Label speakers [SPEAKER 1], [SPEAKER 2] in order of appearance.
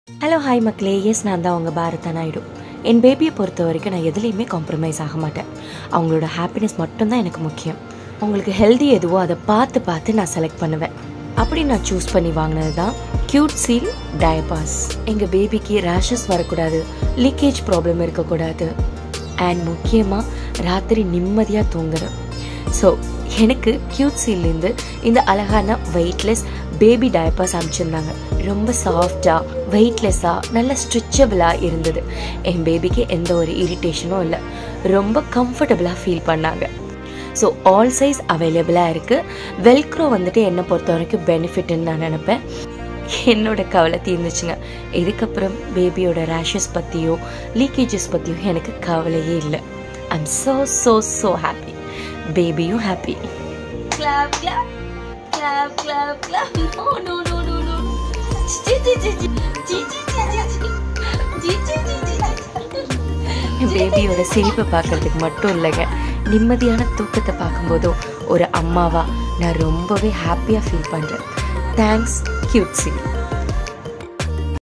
[SPEAKER 1] Hello hi மக்களே S நான் தான் உங்கள் பாரதா நாயுடு என் பேபியை பொறுத்த வரைக்கும் நான் எதுலேயுமே காம்ப்ரமைஸ் ஆக மாட்டேன் அவங்களோட ஹாப்பினஸ் மட்டும்தான் எனக்கு முக்கியம் அவங்களுக்கு ஹெல்தி எதுவோ அதை பார்த்து பார்த்து நான் செலக்ட் பண்ணுவேன் அப்படி நான் சூஸ் பண்ணி வாங்கினது தான் க்யூட் சீல் டயபாஸ் எங்கள் பேபிக்கு ரேஷஸ் வரக்கூடாது லீக்கேஜ் ப்ராப்ளம் இருக்கக்கூடாது அண்ட் முக்கியமாக ராத்திரி நிம்மதியாக தூங்குறேன் ஸோ எனக்கு க்யூட் சீல்லேருந்து இந்த அழகான வெயிட்லெஸ் பேபி டயப்பர்ஸ் அனுப்பிச்சிருந்தாங்க ரொம்ப சாஃப்டாக வெயிட்லெஸ்ஸாக நல்ல ஸ்ட்ரெச்சபிளாக இருந்தது என் பேபிக்கு எந்த ஒரு இரிட்டேஷனும் இல்லை ரொம்ப கம்ஃபர்டபுளாக ஃபீல் பண்ணாங்க ஸோ ஆல் சைஸ் அவைலபிளாக இருக்குது வெல்க்ரோ வந்துட்டு என்னை பொறுத்த வரைக்கும் பெனிஃபிட்னு நான் நினப்பேன் என்னோட கவலை தீர்ந்துச்சுங்க இதுக்கப்புறம் பேபியோட ரேஷஸ் பற்றியோ லீக்கேஜஸ் பற்றியோ எனக்கு கவலையே இல்லை I am so so so happy பேபியும் happy
[SPEAKER 2] clap, clap, clap, clap, clap. No, no, no, no, no. Chi, chi, chi, chi, chi, chi, chi, chi, chi. Chi, chi, chi, chi, chi.
[SPEAKER 1] பேபியோட சிரிப்பை பார்க்கறதுக்கு மட்டும் இல்லைங்க நிம்மதியான தூக்கத்தை பார்க்கும்போதும் ஒரு அம்மாவா நான் ரொம்பவே ஹாப்பியாக ஃபீல் பண்ணுறேன் தேங்க்ஸ் கியூட்ஸி